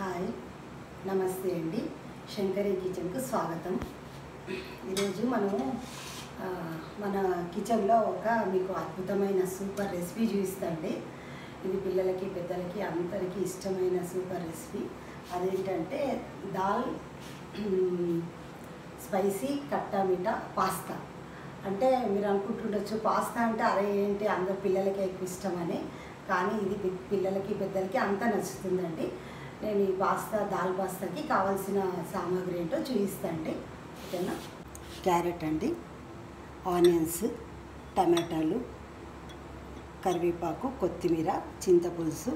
Hi నమస్తే అండి శంకరి కిచెన్కు స్వాగతం ఈరోజు మనము ఆ, మన కిచెన్లో ఒక మీకు అద్భుతమైన సూపర్ రెసిపీ చూపిస్తాండి ఇది పిల్లలకి పెద్దలకి అందరికీ ఇష్టమైన సూపర్ రెసిపీ అదేంటంటే దాల్ మ్, స్పైసీ కట్టా మీఠా పాస్తా అంటే మీరు అనుకుంటుండొచ్చు పాస్తా అంటే అరే ఏంటి అందరు పిల్లలకి ఎక్కువ ఇష్టమని కానీ ఇది పి- పిల్లలకి పెద్దలకి అంత నచ్చుతుందండి నేను ఈ పాస్తా దాల్ పాస్తాకి కావాల్సిన సామాగ్రి ఏంటో చూపిస్తాండి ఓకేనా క్యారెట్ అండి ఆనియన్స్ టమాటాలు కరివేపాకు కొత్తిమీర చింతపులుసు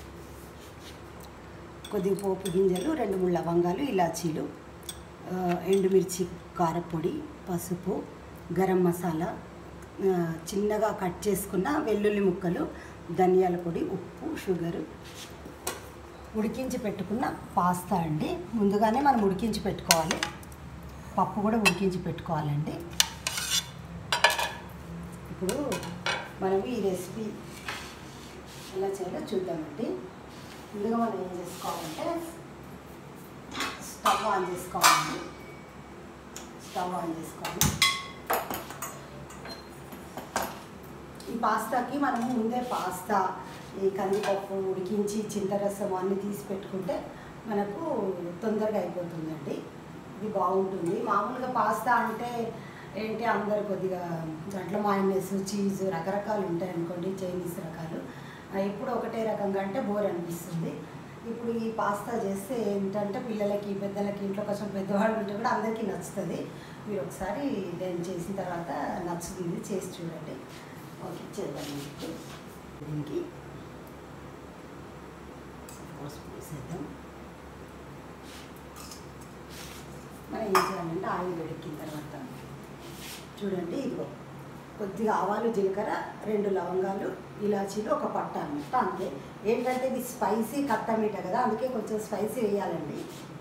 కొద్దిగా పోపు గింజలు రెండు మూడు లవంగాలు ఇలాచీలు ఆ, ఎండుమిర్చి కారపొడి పసుపు గరం మసాలా ఆ, చిన్నగా కట్ చేసుకున్న వెల్లుల్లి ముక్కలు ధనియాల పొడి ఉప్పు షుగరు ఉడికించి పెట్టుకున్న పాస్తా అండి ముందుగానే మనం ఉడికించి పెట్టుకోవాలి పప్పు కూడా ఉడికించి పెట్టుకోవాలండి ఇప్పుడు మనం ఈ రెసిపీ ఎలా చేయాలో చూద్దామండి ముందుగా మనం ఏం చేసుకోవాలంటే స్టవ్ ఆన్ చేసుకోవాలండి స్టవ్ ఆన్ చేసుకోవాలి ఈ పాస్తాకి మనము ముందే పాస్తా ఈ కందిపప్పు ఉడికించి చింతరసం అన్ని తీసి పెట్టుకుంటే మనకు తొందరగా అయిపోతుందండి ఇది బాగుంటుంది మామూలుగా పాస్తా అంటే ఏంటి అందరు కొద్దిగా దాంట్లో మైనస్ చీజ్ రకరకాలు ఉంటాయి అనుకోండి చైనీస్ రకాలు ఆ, ఎప్పుడు ఒకటే రకంగా అంటే బోర్ అనిపిస్తుంది ఇప్పుడు ఈ పాస్తా చేస్తే ఏంటంటే పిల్లలకి పెద్దలకి ఇంట్లో కొంచెం పెద్దవాళ్ళు ఉంటే కూడా అందరికీ నచ్చుతుంది మీరు ఒకసారి నేను చేసిన తర్వాత నచ్చుతుంది చేసి చూడండి ఓకే చేద్దాం ఇప్పుడు దీనికి పసుపు వేసేద్దాం మనం ఏం చేయాలంటే ఆయిల్ వేడెక్కిన తర్వాత చూడండి ఇదిగో కొద్దిగా ఆవాలు జీలకర్ర రెండు లవంగాలు ఇలాచీలు ఒక పట్ట అన్నమాట అంతే ఏంటంటే ఇది స్పైసీ కట్టమీట కదా అందుకే కొంచెం స్పైసీ వేయాలండి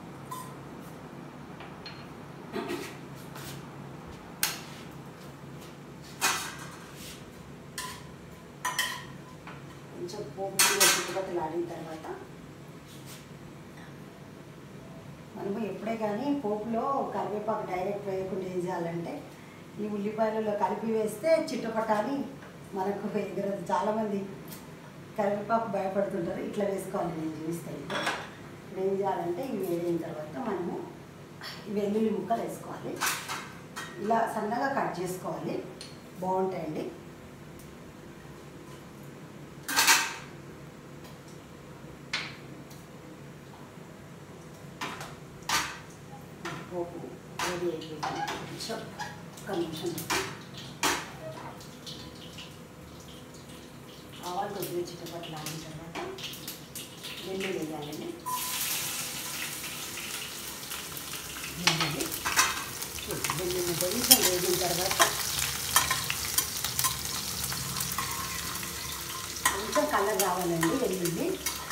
కొంచెం పోపు చుట్టుపక్కల ఆడిన తర్వాత మనము ఎప్పుడే కానీ పోపులో కరివేపాకు డైరెక్ట్ వేయకుండా ఏం చేయాలంటే ఈ ఉల్లిపాయలలో కలిపి వేస్తే చిట్టపటాని మనకు ఎగరదు చాలామంది కరివేపాకు భయపడుతుంటారు ఇట్లా వేసుకోవాలి నేను చూపిస్తాను ఇప్పుడు ఇప్పుడు ఏం చేయాలంటే ఇవి వేడిన తర్వాత మనము ఈ వెల్లుల్లి ముక్కలు వేసుకోవాలి ఇలా సన్నగా కట్ చేసుకోవాలి బాగుంటాయండి పోపు రెడీ అయిపోయింది కొంచెం ఒక్క నిమిషం ఆవాలు కొద్దిగా చిట్టపట్లు ఆడిన తర్వాత వెల్లుల్లి వేయాలండి వెల్లుల్లి వెల్లుల్లి కొంచెం వేగిన తర్వాత కొంచెం కలర్ రావాలండి వెల్లుల్లి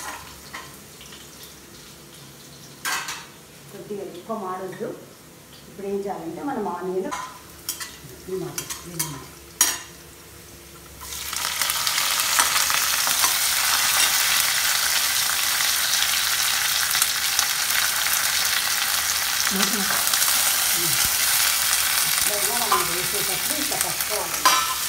కొద్దిగా ఎక్కువ మాడొద్దు ఇప్పుడు ఏం చేయాలంటే మనం ఆనియన్ ఈ మాట వెల్లుల్లి ఇప్పుడైనా మనం వేసేటప్పుడు ఇట్లా పట్టుకోవాలి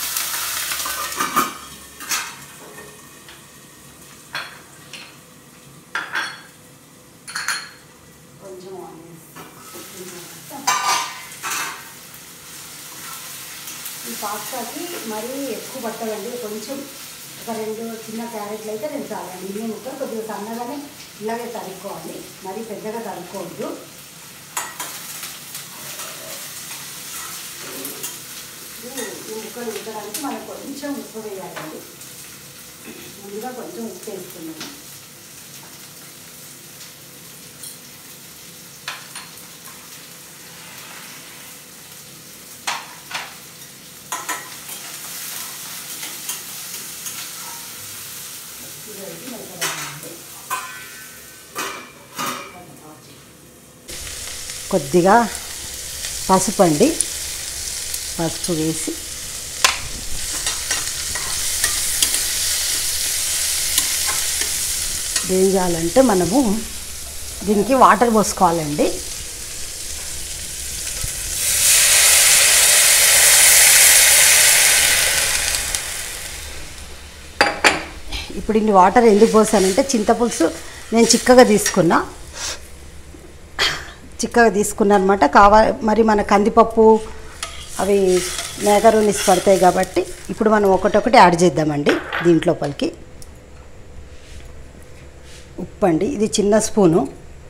కొంచెం ఆనియన్స్ ఈ పాస్తాకి మరీ ఎక్కువ పట్టదండి కొంచెం ఒక రెండు చిన్న క్యారెట్లు అయితే రెండు చాలండి ఇన్ని ముక్కలు కొద్దిగా సన్నగానే ఇలాగే తరుక్కోవాలి మరీ పెద్దగా తరుక్కోవద్దు ఇప్పుడు ఈ ముక్కలు ఉడకడానికి మనం కొంచెం ఉప్పు వేయాలండి ముందుగా కొంచెం ఉప్పు వేస్తున్నాము ఇదైతే మెత్తగానండి. కొద్దిగా పసుపు అండి పసుపు వేసి ఏం చేయాలంటే మనము దీనికి వాటర్ పోసుకోవాలండి ఇప్పుడు ఇన్ని వాటర్ ఎందుకు పోసానంటే చింతపులుసు నేను చిక్కగా తీసుకున్నా చిక్కగా తీసుకున్నా అనమాట కావాలి మరి మన కందిపప్పు అవి మేకరోనిస్ పడతాయి కాబట్టి ఇప్పుడు మనం ఒకటొకటి యాడ్ చేద్దామండి దీంట్లోపలికి ఉప్పు అండి ఇది చిన్న స్పూను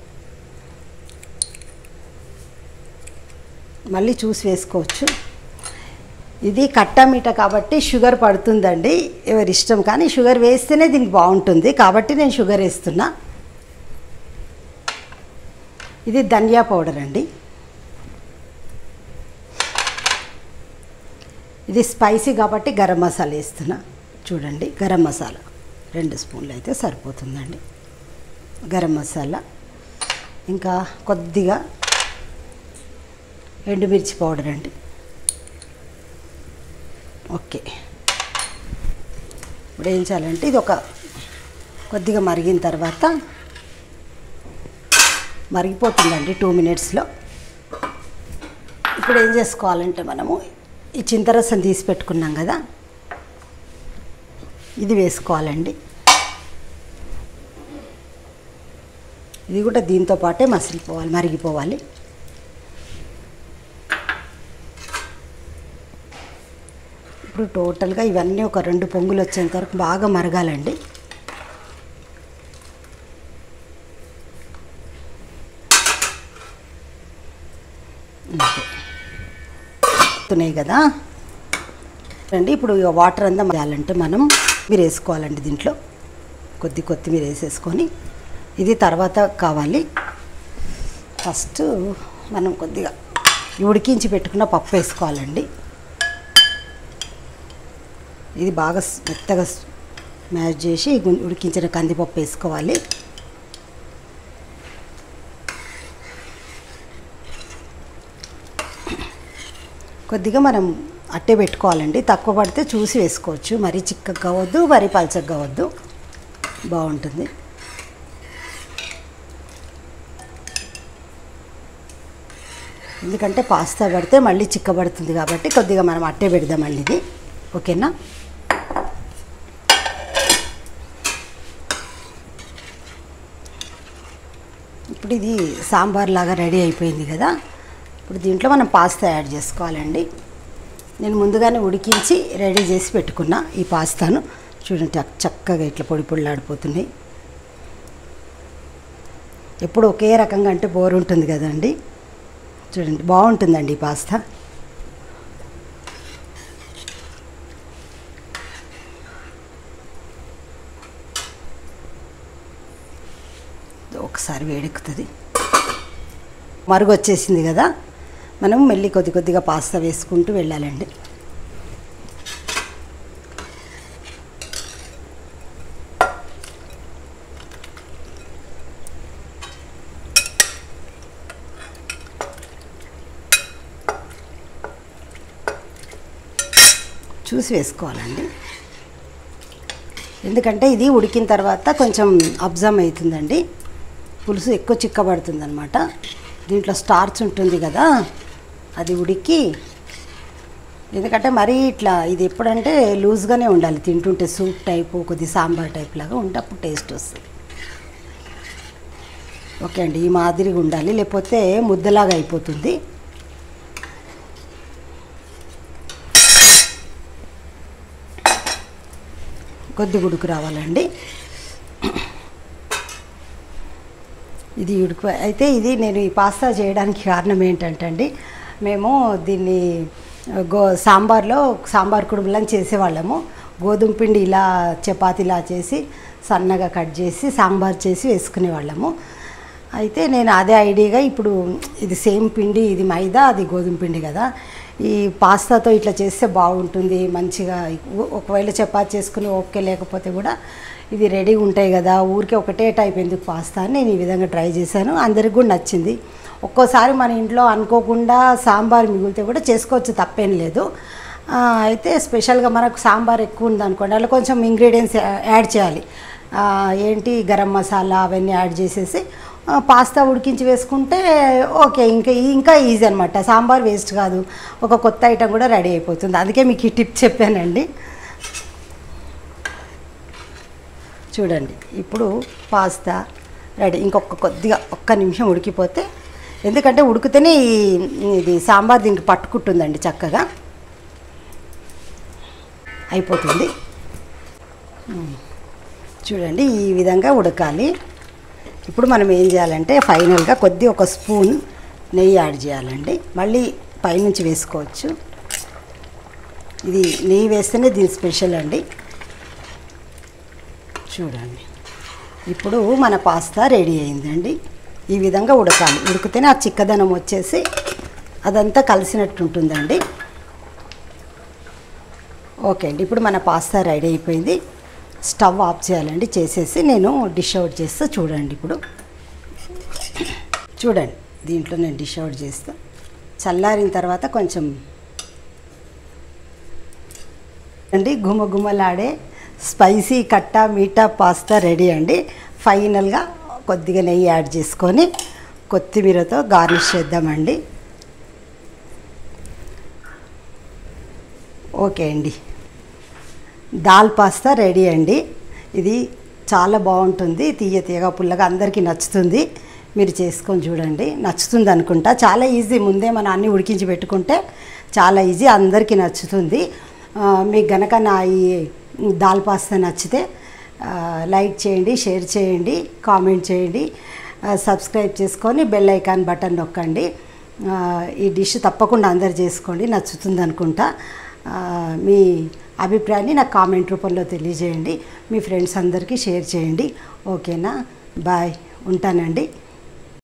మళ్ళీ చూసి వేసుకోవచ్చు ఇది కట్ట మీట కాబట్టి షుగర్ పడుతుందండి ఎవరి ఇష్టం కానీ షుగర్ వేస్తేనే దీనికి బాగుంటుంది కాబట్టి నేను షుగర్ వేస్తున్నా ఇది ధనియా పౌడర్ అండి ఇది స్పైసీ కాబట్టి గరం మసాలా వేస్తున్నా చూడండి గరం మసాలా రెండు స్పూన్లు అయితే సరిపోతుందండి గరం మసాలా ఇంకా కొద్దిగా ఎండుమిర్చి పౌడర్ అండి ఓకే ఇప్పుడు ఏం చేయాలంటే ఇది ఒక కొద్దిగా మరిగిన తర్వాత మరిగిపోతుందండి టూ మినిట్స్లో ఇప్పుడు ఏం చేసుకోవాలంటే మనము ఈ చింతరసం తీసి పెట్టుకున్నాం కదా ఇది వేసుకోవాలండి ఇది కూడా దీంతో పాటే మసిలిపోవాలి మరిగిపోవాలి ఇప్పుడు టోటల్గా ఇవన్నీ ఒక రెండు పొంగులు వచ్చేంత వరకు బాగా మరగాలండి అంతే. వస్తున్నాయి కదా రండి ఇప్పుడు ఇక వాటర్ అంతా మరగాలంటే మనం మీరు వేసుకోవాలండి దీంట్లో కొద్ది కొత్తిమీర వేసేసుకొని ఇది తర్వాత కావాలి ఫస్ట్ మనం కొద్దిగా ఉడికించి పెట్టుకున్న పప్పు వేసుకోవాలండి ఇది బాగా స్- మెత్తగా స్- మ్యాష్ చేసి గు- ఉడికించిన కందిపప్పు వేసుకోవాలి కొద్దిగా మనం అట్టే పెట్టుకోవాలండి తక్కువ పడితే చూసి వేసుకోవచ్చు మరీ చిక్కగా కావద్దు మరీ పలచగా కావద్దు బాగుంటుంది ఎందుకంటే పాస్తా పడితే మళ్ళీ చిక్కబడుతుంది కాబట్టి కొద్దిగా మనం అట్టే పెడదామండి ఇది ఓకేనా ఇప్పుడు ఇది సాంబార్ లాగా రెడీ అయిపోయింది కదా ఇప్పుడు దీంట్లో మనం పాస్తా యాడ్ చేసుకోవాలండి నేను ముందుగానే ఉడికించి రెడీ చేసి పెట్టుకున్నా ఈ పాస్తాను చూడండి చక్- చక్కగా ఇట్లా పొడి పొడిలాడిపోతున్నాయి ఎప్పుడు ఒకే రకంగా అంటే బోర్ ఉంటుంది కదండి చూడండి బాగుంటుందండి ఈ పాస్తా ఒకసారి వేడెక్కుతుంది మరుగు వచ్చేసింది కదా మనం మెల్లి కొద్ది కొద్దిగా పాస్తా వేసుకుంటూ వెళ్ళాలండి చూసి వేసుకోవాలండి ఎందుకంటే ఇది ఉడికిన తర్వాత కొంచెం అబ్జర్వ్ అవుతుందండి పులుసు ఎక్కువ చిక్కబడుతుంది అనమాట దీంట్లో స్టార్చ్ ఉంటుంది కదా అది ఉడికి ఎందుకంటే మరీ ఇట్లా ఇది ఎప్పుడంటే లూజ్గానే ఉండాలి తింటుంటే సూప్ టైపు కొద్ది సాంబార్ టైప్ లాగా ఉంటే అప్పుడు టేస్ట్ వస్తుంది ఓకే అండి ఈ మాదిరిగా ఉండాలి లేకపోతే ముద్దలాగా అయిపోతుంది కొద్ది ఉడుకు రావాలండి ఇది ఉడుకు అయితే ఇది నేను ఈ పాస్తా చేయడానికి కారణం ఏంటంటే అండి మేము దీన్ని గో సాంబార్లో సాంబార్ కుడుములని చేసేవాళ్ళము గోధుమ పిండి ఇలా చపాతీలా చేసి సన్నగా కట్ చేసి సాంబార్ చేసి వేసుకునేవాళ్ళము అయితే నేను అదే ఐడియాగా ఇప్పుడు ఇది సేమ్ పిండి ఇది మైదా అది గోధుమ పిండి కదా ఈ పాస్తాతో ఇట్లా చేస్తే బాగుంటుంది మంచిగా ఒ- ఒకవేళ చపాతి చేసుకుని ఓకే లేకపోతే కూడా ఇది రెడీ ఉంటాయి కదా ఊరికే ఒకటే టైప్ ఎందుకు పాస్తా అని నేను ఈ విధంగా ట్రై చేశాను అందరికి కూడా నచ్చింది ఒక్కోసారి మన ఇంట్లో అనుకోకుండా సాంబార్ మిగిలితే కూడా చేసుకోవచ్చు తప్పేం లేదు ఆ, అయితే స్పెషల్గా మనకు సాంబార్ ఎక్కువ ఉందనుకోండి అలా కొంచెం ఇంగ్రీడియంట్స్ యాడ్ చేయాలి ఆ, ఏంటి గరం మసాలా అవన్నీ యాడ్ చేసేసి ఆ, పాస్తా ఉడికించి వేసుకుంటే ఓకే ఇంకా ఇంకా ఈజీ అనమాట సాంబార్ వేస్ట్ కాదు ఒక కొత్త ఐటెం కూడా రెడీ అయిపోతుంది అందుకే మీకు ఈ టిప్ చెప్పానండి చూడండి ఇప్పుడు పాస్తా రెడీ ఇంకొక కొద్దిగా ఒక్క నిమిషం ఉడికిపోతే ఎందుకంటే ఉడికితేనే ఈ- ఇది సాంబార్ దీనికి పట్టుకుంటుందండి చక్కగా అయిపోతుంది ఉమ్. చూడండి ఈ విధంగా ఉడకాలి ఇప్పుడు మనం ఏం చేయాలంటే ఫైనల్గా కొద్ది ఒక స్పూన్ నెయ్యి యాడ్ చేయాలండి మళ్ళీ పైనుంచి వేసుకోవచ్చు ఇది నెయ్యి వేస్తేనే దీని స్పెషల్ అండి చూడండి ఇప్పుడు మన పాస్తా రెడీ అయిందండి ఈ విధంగా ఉడకాలి ఉడికితేనే ఆ చిక్కదనం వచ్చేసి అదంతా కలిసినట్టు ఉంటుందండి ఓకే అండి ఇప్పుడు మన పాస్తా రెడీ అయిపోయింది స్టవ్ ఆఫ్ చేయాలండి చేసేసి నేను డిష్ అవుట్ చేస్తా చూడండి ఇప్పుడు చూడండి దీంట్లో నేను డిష్ అవుట్ చేస్తా చల్లారిన తర్వాత కొంచెం అండి గుమగుమలాడే స్పైసీ కట్టా మీఠా పాస్తా రెడీ అండి ఫైనల్గా కొద్దిగా నెయ్యి యాడ్ చేసుకొని కొత్తిమీరతో గార్నిష్ చేద్దామండి ఓకే అండి దాల్ పాస్తా రెడీ అండి ఇది చాలా బాగుంటుంది తీయ తీయగా పుల్లగా అందరికీ నచ్చుతుంది మీరు చేసుకొని చూడండి నచ్చుతుంది అనుకుంటా చాలా ఈజీ ముందే మనం అన్నీ ఉడికించి పెట్టుకుంటే చాలా ఈజీ అందరికీ నచ్చుతుంది ఆ, మీకు గనక నా ఈ దాల్ పాస్తా నచ్చితే ఆ, లైక్ చేయండి షేర్ చేయండి కామెంట్ చేయండి ఆ, సబ్స్క్రైబ్ చేసుకొని బెల్ ఐకాన్ బటన్ నొక్కండి ఆ, ఈ డిష్ తప్పకుండా అందరు చేసుకోండి నచ్చుతుంది అనుకుంటా ఆ, మీ అభిప్రాయాన్ని నాకు కామెంట్ రూపంలో తెలియజేయండి మీ ఫ్రెండ్స్ అందరికీ షేర్ చేయండి ఓకేనా బాయ్ ఉంటానండి